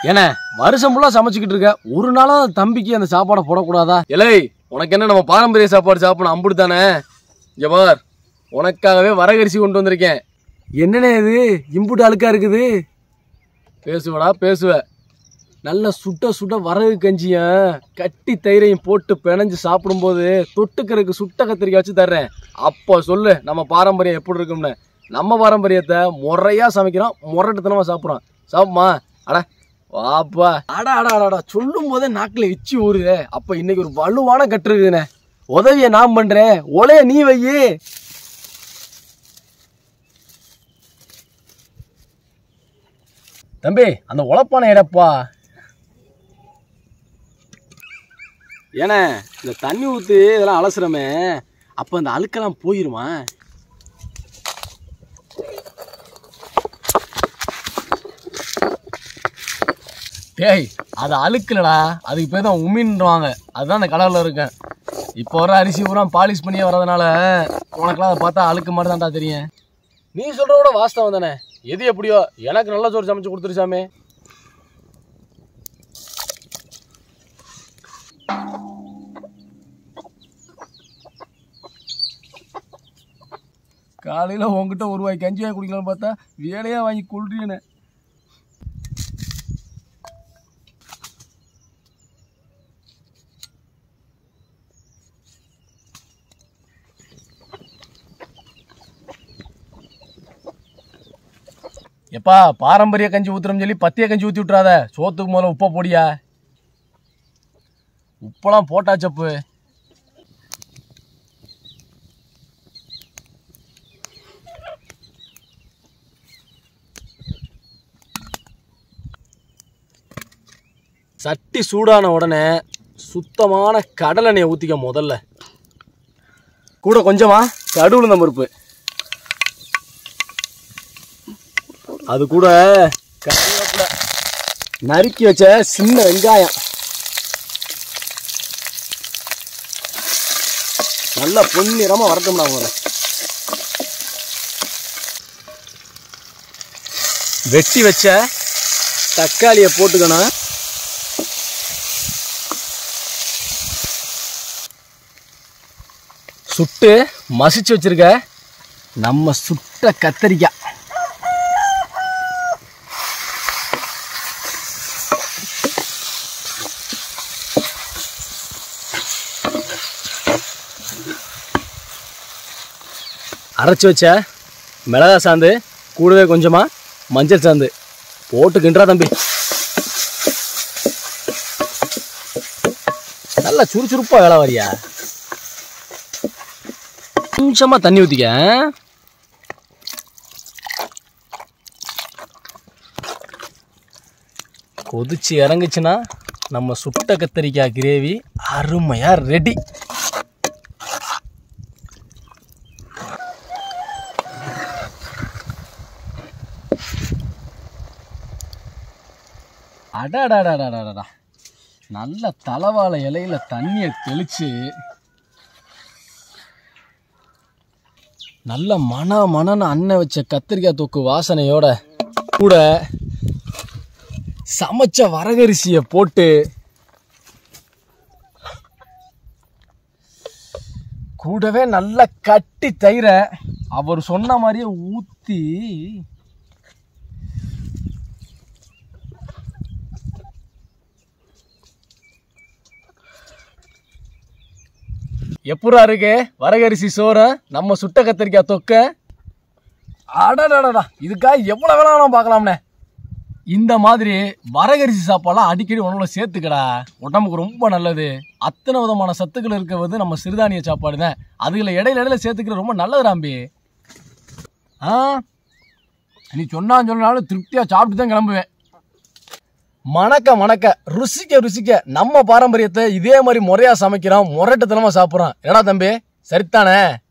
ஏண்ணே வருஷம் ஃபுல்லா சமைச்சுக்கிட்டு இருக்க ஒரு நாளும் தம்பிக்கு அந்த சாப்பாடை போடக்கூடாதா இலை உனக்கு என்ன நம்ம பாரம்பரிய சாப்பாடு சாப்பிடணும் அம்புட்டு தானே இங்க பார் உனக்காகவே வரகரிசி கொண்டு வந்திருக்கேன் என்னண்ணே இது இம்புட்டு அழுக்கா இருக்குது பேசுவடா பேசுவ நல்ல சுட்ட சுட்ட வரகு கஞ்சியும் கட்டி தயிரையும் போட்டு பிணைஞ்சு சாப்பிடும்போது தொட்டுக்கிறதுக்கு சுட்ட கத்திரிக்காய் வச்சு தர்றேன் அப்போ சொல்லு நம்ம பாரம்பரியம் எப்படி இருக்கும்னு நம்ம பாரம்பரியத்தை முறையா சமைக்கிறோம் முரட்டுத்தனமா சாப்பிட்றோம் சாப்பிடுமா அட வாப்பா அடா அடா அடா சொல்லும் போதே நாக்கில் எச்சி ஊறுதே அப்போ இன்னைக்கு ஒரு வலுவான கட்டு இருக்குதுண்ணே உதவியை நான் பண்றேன் ஒலைய நீ வையி தம்பி அந்த உழப்பான இடப்பா ஏண்ணே இந்த தண்ணி ஊற்று இதெல்லாம் அலசுறமே அப்போ அந்த அழுக்கெல்லாம் போயிருமா டேய் அது அழுக்கலடா அதுக்கு பேர் தான் உமின்றாங்க அதுதான் அந்த கலரில் இருக்கேன் இப்போ வர அரிசி பூரா பாலிஷ் பண்ணியே வர்றதுனால உனக்கெல்லாம் அதை பார்த்தா அழுக்கு மாதிரி தான்டா தெரியும் நீ சொல்கிறத வாஸ்தவம் தானே எது எப்படியோ எனக்கு நல்ல சோறு சமைச்சு கொடுத்துருச்சாமே காலையில் உங்ககிட்ட ஒரு வாய் கஞ்சி வாங்கி குடிக்கலாம்னு பார்த்தா வேலையாக வாங்கி கொள்றீனே எப்பா பாரம்பரிய கஞ்சி ஊத்துறோம்னு சொல்லி பத்திய கஞ்சி ஊற்றி விட்றாத சோத்துக்கு முதல்ல உப்பை போடியா உப்பெல்லாம் போட்டாச்சப்பு சட்டி சூடான உடனே சுத்தமான கடலெண்ணெயை ஊற்றிக்க முதல்ல கூட கொஞ்சமா கடுவுளுந்த பருப்பு அது கூட கருவேப்பிலை நறுக்கி வச்ச சின்ன வெங்காயம் நல்லா பொன்னிறமா வரட்டும்டா முதல்ல வெட்டி வச்ச தக்காளியை போட்டுக்கணும் சுட்டு மசிச்சு வச்சிருக்க நம்ம சுட்ட கத்தரிக்காய் அரைச்சி வச்ச மிளகா சாந்து கூடவே கொஞ்சமா மஞ்சள் சாந்து போட்டு கிண்டுறா தம்பி நல்லா சுறுசுறுப்பா வேலை வரியா கொஞ்சமா தண்ணி ஊற்றிக்க கொதிச்சு இறங்குச்சுன்னா நம்ம சுட்ட கத்தரிக்காய் கிரேவி அருமையா ரெடி அடடடடடடடா நல்ல தலவாழை இலையில தண்ணியை தெளிச்சு நல்ல மன மனன்னு அண்ணன் வச்ச கத்திரிக்காய் தொக்கு வாசனையோட கூட சமைச்ச வரகரிசியை போட்டு கூடவே நல்லா கட்டி தயிர அவர் சொன்ன மாதிரியே ஊத்தி எப்படா இருக்கு வரகரிசி சோறு நம்ம சுட்ட கத்திரிக்காய் தொக்க அடடடடா இதுக்காக எவ்வளோ வேணாலும் பார்க்கலாம்ண்ணே இந்த மாதிரி வரகரிசி சாப்பாடுலாம் அடிக்கடி உணவுல சேர்த்துக்கடா உடம்புக்கு ரொம்ப நல்லது அத்தனை விதமான சத்துக்கள் இருக்கிறது நம்ம சிறுதானிய சாப்பாடு தான் அதுல இடையில இடையில சேர்த்துக்கிற ரொம்ப நல்லது ராம்பி ஆ நீ சொன்னான்னு சொன்னாலும் திருப்தியாக சாப்பிட்டு தான் கிளம்புவேன் மணக்க மணக்க ருசிக்க ருசிக்க நம்ம பாரம்பரியத்தை இதே மாதிரி முறையா சமைக்கிறோம் முரட்டுத்தனமா சாப்பிட்றோம் ஏடா தம்பி சரித்தானே